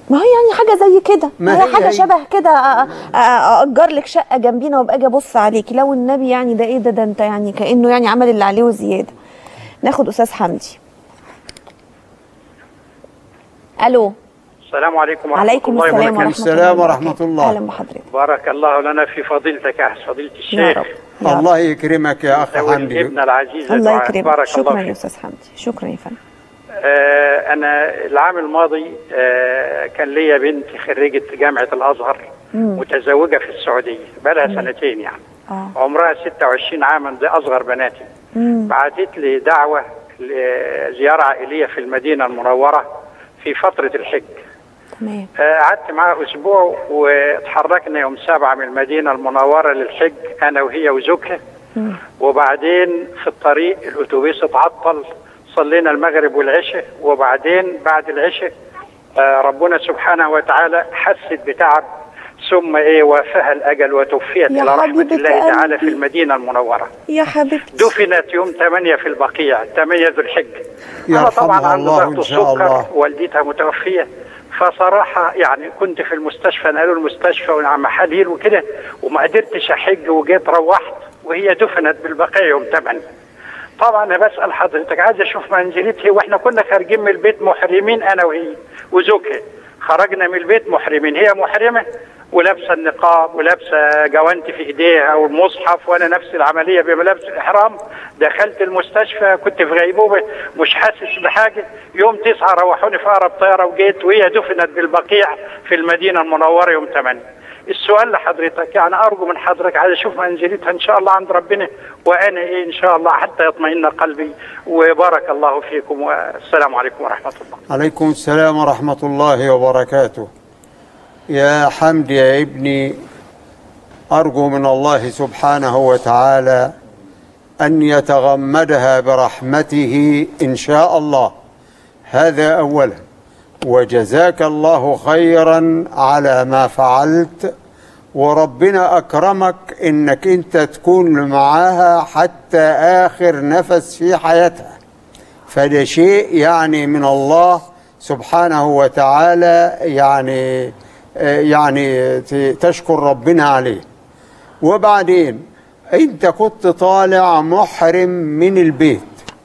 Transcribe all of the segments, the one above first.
ما هي يعني حاجه زي كده ما ما هي هي حاجه هي. شبه كده أ- أ- اجر لك شقه جنبينا وابقى اجي ابص عليكي لو النبي يعني ده ايه ده ده انت يعني كانه يعني عمل اللي عليه وزياده ناخد استاذ حمدي الو السلام عليكم ورحمة عليكم الله السلام وبركاته ورحمه السلام الله ورحمة وبركاته. الله. اهلا بحضرتك بارك الله لنا في فضيلتك يا فضيلة يا الشيخ رب يا الله يكرمك يا أخ ذوي حمدي ابن العزيز الله الدعاء. يكرمك بارك شكرا الله يا فيك استاذ حمدي شكرا يا فندم آه أنا العام الماضي آه كان ليا بنت خريجة جامعة الأزهر متزوجة في السعودية بقالها سنتين يعني اه عمرها 26 عاما دي أصغر بناتي بعتت لي دعوة لزيارة عائلية في المدينة المنورة في فترة الحج تمام آه، قعدت معاها اسبوع واتحركنا يوم سبعة من المدينه المنوره للحج انا وهي وزوجها وبعدين في الطريق الاتوبيس اتعطل صلينا المغرب والعشاء وبعدين بعد العشاء آه، ربنا سبحانه وتعالى حست بتعب ثم ايه وافاها الاجل وتوفيت يا الى رحمه حبيبة الله تعالى في قلبي. المدينه المنوره يا حبيبتي دفنت يوم 8 في البقيع 8 ذو الحجة أنا يرحمها طبعا عندي الله ضغط إن شاء سكر الله. والدتها متوفية فصراحة يعني كنت في المستشفى نقلوا المستشفى وعم محاليل وكده وما قدرتش أحج وجيت روحت وهي دفنت بالبقيع يوم 8 طبعا انا بسال حضرتك عايز اشوف منزلتها واحنا كنا خارجين من البيت محرمين انا وهي وزوجها خرجنا من البيت محرمين هي محرمه ولابسه النقاب ولابسه جوانت في ايديها والمصحف وانا نفس العمليه بملابس الاحرام دخلت المستشفى كنت في غيبوبه مش حاسس بحاجه يوم تسعة روحوني في اقرب طياره وجيت وهي دفنت بالبقيع في المدينه المنوره يوم 8 السؤال لحضرتك يعني ارجو من حضرتك عايز اشوف منزلتها ان شاء الله عند ربنا وانا ايه ان شاء الله حتى يطمئن قلبي وبارك الله فيكم والسلام عليكم ورحمه الله. عليكم السلام ورحمة الله وبركاته يا حمد يا ابني أرجو من الله سبحانه وتعالى أن يتغمدها برحمته إن شاء الله هذا أولا وجزاك الله خيرا على ما فعلت وربنا أكرمك إنك أنت تكون معاها حتى آخر نفس في حياتها فده شيء يعني من الله سبحانه وتعالى يعني يعني ت- تشكر ربنا عليه وبعدين انت كنت طالع محرم من البيت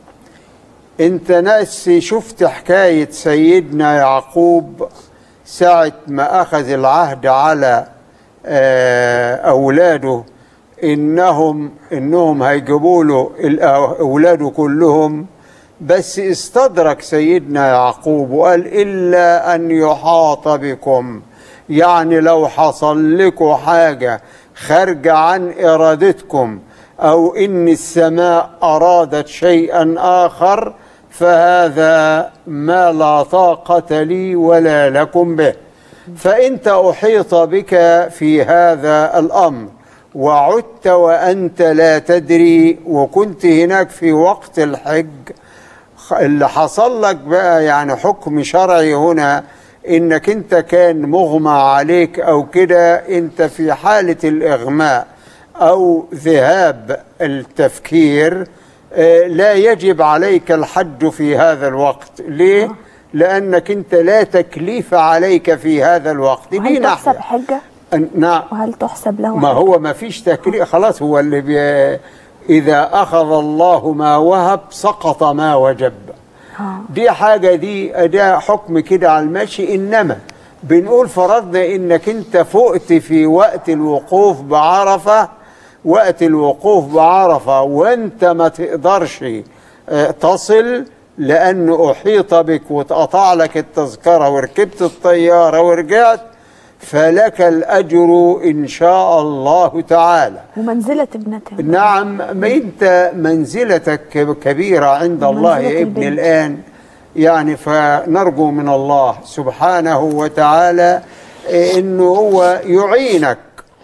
انت ناس شفت حكاية سيدنا يعقوب ساعة ما أخذ العهد على آه، أولاده إنهم إنهم هيجيبوا له الأ- أولاده كلهم بس استدرك سيدنا يعقوب وقال إلا أن يحاط بكم يعني لو حصل لكم حاجة خارجة عن إرادتكم أو إن السماء أرادت شيئا آخر فهذا ما لا طاقة لي ولا لكم به فأنت أحيط بك في هذا الأمر وعدت وأنت لا تدري وكنت هناك في وقت الحج اللي حصل لك بقى يعني حكم شرعي هنا انك انت كان مغمى عليك او كده انت في حالة الاغماء او ذهاب التفكير آه، لا يجب عليك الحج في هذا الوقت ليه؟ لأنك أنت لا تكليف عليك في هذا الوقت دي وهل تحسب ناحية حجه أن- نعم وهل تحسب له ما حجة؟ هو ما فيش تكليف خلاص هو اللي بي إذا أخذ الله ما وهب سقط ما وجب آه. دي حاجة دي ده حكم كده على المشي إنما بنقول فرضنا إنك أنت فقت في وقت الوقوف بعرفة وقت الوقوف بعرفة وأنت ما تقدرش آه، تصل لأن أحيط بك واتقطع لك التذكرة وركبت الطيارة ورجعت فلك الأجر إن شاء الله تعالى ومنزله ابنته نعم ما انت منزلتك كبيرة عند الله منزلة يا ابن البنت. الآن يعني فنرجو من الله سبحانه وتعالى إيه، انه هو يعينك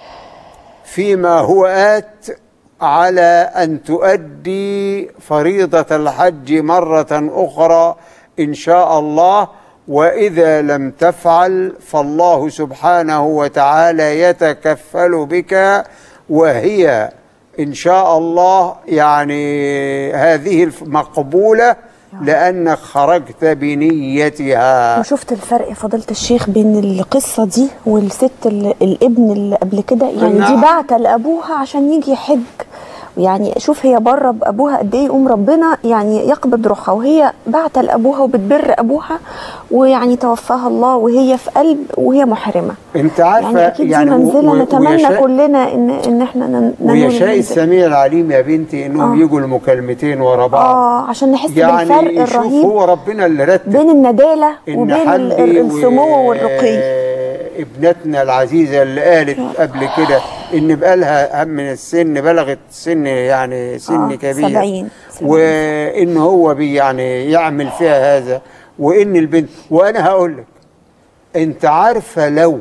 فيما هو آت على أن تؤدي فريضة الحج مرة أخرى إن شاء الله وإذا لم تفعل فالله سبحانه وتعالى يتكفل بك وهي إن شاء الله يعني هذه الف- مقبولة لأنك خرجت بنيتها وشفت الفرق يا فضيلة الشيخ بين القصة دي والست اللي الابن اللي قبل كده يعني دي نعم. بعت لأبوها عشان يجي يحج يعني شوف هي بره بأبوها قد إيه يقوم ربنا يعني يقبض روحها وهي بعت لأبوها وبتبر أبوها ويعني توفاها الله وهي في قلب وهي محرمة أنت عارفة يعني أكيد دي و- منزلة و- نتمنى ويشاء- كلنا إن إن إحنا نن- ننول ويشاء المنزل. السميع العليم يا بنتي إنهم آه. يجوا المكالمتين ورا بعض آه عشان نحس يعني بالفرق شوف الرهيب هو ربنا اللي رتب بين الندالة إن وبين ال- حمدي ال- و- السمو والرقي ابنتنا العزيزة اللي قالت قبل كده إن بقالها من السن بلغت سن يعني سن آه، كبير سبعين. سبعين. وإن هو بي يعني يعمل فيها هذا وإن البنت وأنا هقول لك أنت عارفة لو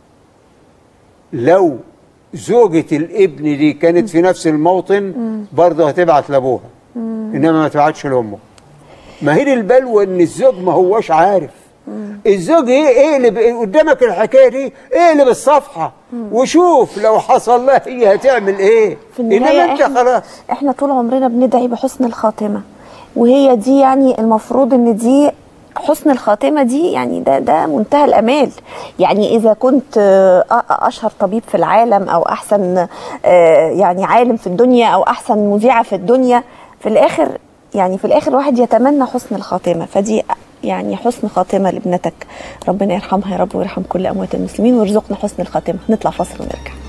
لو زوجة الابن دي كانت في نفس الموطن برضه هتبعت لأبوها إنما ما تبعتش لأمه ما هي البلوى ان الزوج ما هوش عارف الزوج ايه اقلب إيه قدامك الحكايه دي اقلب الصفحه وشوف لو حصل لها هي هتعمل ايه في النهاية انما انت احنا, خلاص احنا طول عمرنا بندعي بحسن الخاتمة وهي دي يعني المفروض ان دي حسن الخاتمة دي يعني ده ده منتهى الأمال يعني إذا كنت آه، أشهر طبيب في العالم أو أحسن آه، يعني عالم في الدنيا أو أحسن مذيعة في الدنيا في الآخر يعني في الآخر الواحد يتمنى حسن الخاتمة فدي يعني حسن خاتمة لابنتك ربنا يرحمها يا رب ويرحم كل أموات المسلمين ويرزقنا حسن الخاتمة نطلع فاصل ونرجع